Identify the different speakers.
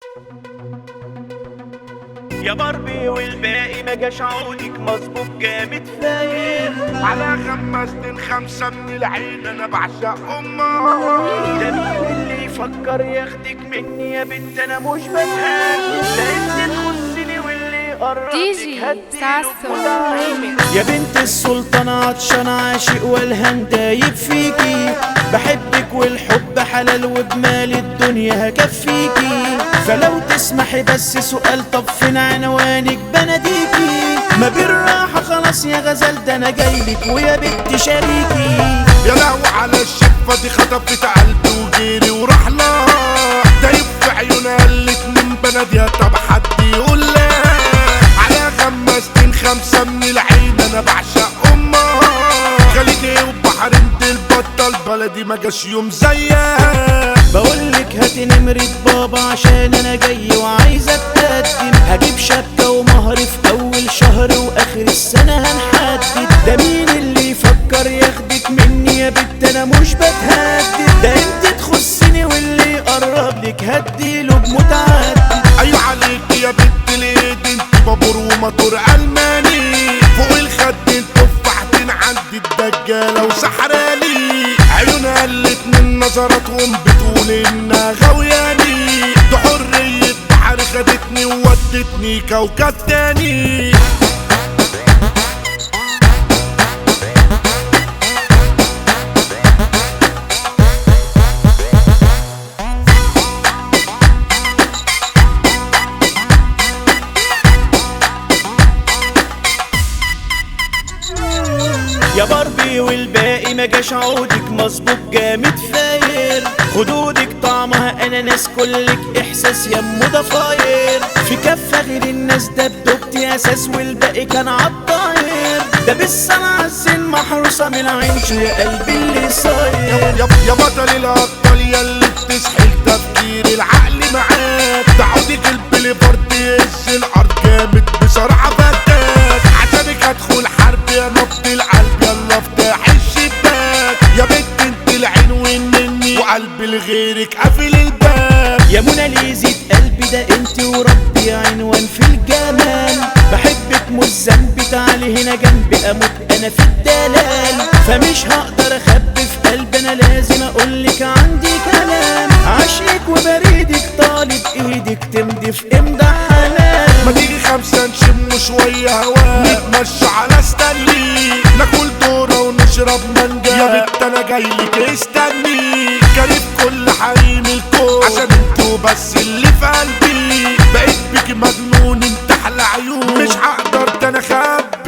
Speaker 1: يا باربي والباقي ما جاش عودك مظبوط جامد فاير
Speaker 2: على خمستين خمسة من العين انا بعشق امها
Speaker 1: ده مين اللي يفكر ياخدك مني يا بنت انا مش بفهم ده انت تخصني واللي يقربك
Speaker 3: دي جي ساسو ريميكس
Speaker 1: يا بنت السلطان عطشان عاشق والهان دايب فيكي بحبك والحب حلال وبمال الدنيا هكفيكي فلو تسمحي بس سؤال طب فين عنوانك بناديكي ما بالراحة خلاص يا غزل ده انا جايلك ويا بنت شريكي
Speaker 2: يا لهو على الشفة دي خطفت قلبي وجيري وراح لها دايب في عيونها الاتنين بناديها طب حد يقول لا على خمستين خمسة من العين انا بعشق امها خليجي وبحر انت البطل بلدي ما جاش يوم زيها
Speaker 1: بقولك هاتي نمرة بابا عشان انا جاي وعايز اتقدم هجيب شبكة ومهر في اول شهر واخر السنة هنحدد ده مين اللي يفكر ياخدك مني يا بنت انا مش بتهدد ده انت تخصني واللي يقرب لك هديله بمتعدد
Speaker 2: ايوه عليك يا بنت الايد انت بابور وموتور الماني فوق الخد انت تفاحتين عند الدجاله وسحراني عيونها الاتنين نظراتهم بتقول انها غوياني ده حريه بحر خدتني وودتني كوكب تاني
Speaker 1: يا باربي والباقي ما جاش عودك مظبوط جامد فاير خدودك طعمها اناناس كلك احساس يمه ضفاير في كفه غير الناس ده بدوبتي اساس والباقي كان عالطاير ده بالصنعة الزين محروسه من عينش يا قلبي اللي صاير
Speaker 2: يا يا بطل الابطال ياللي بتسحل تفكير العقل معاك تعودك البليفارد يهز الارض جامد بصراحه فتاك عشانك هدخل حرب يا نبض القلب يلا افتح الشباك يا بنت انت العين ومني وقلبي لغيرك قافل الباب
Speaker 1: يا موناليزة قلبي ده انت وربي عنوان في الجمال بحبك مش ذنبي تعالي هنا جنبي اموت انا في الدلال فمش هقدر اخبي في قلبي انا لازم اقولك عندي كلام عشقك وبريدك طالب ايدك تمضي في امضى حلال
Speaker 2: ما تيجي خمسة نشم شوية هوا نتمشى على ستانلي ناكل دورة ونشرب مانجا يا بنت انا جايلك استني كارف كل حريم الكون عشان انتوا بس اللي في قلبي بقيت بيكي مجنون انت احلى عيون مش هقدر ده انا خبي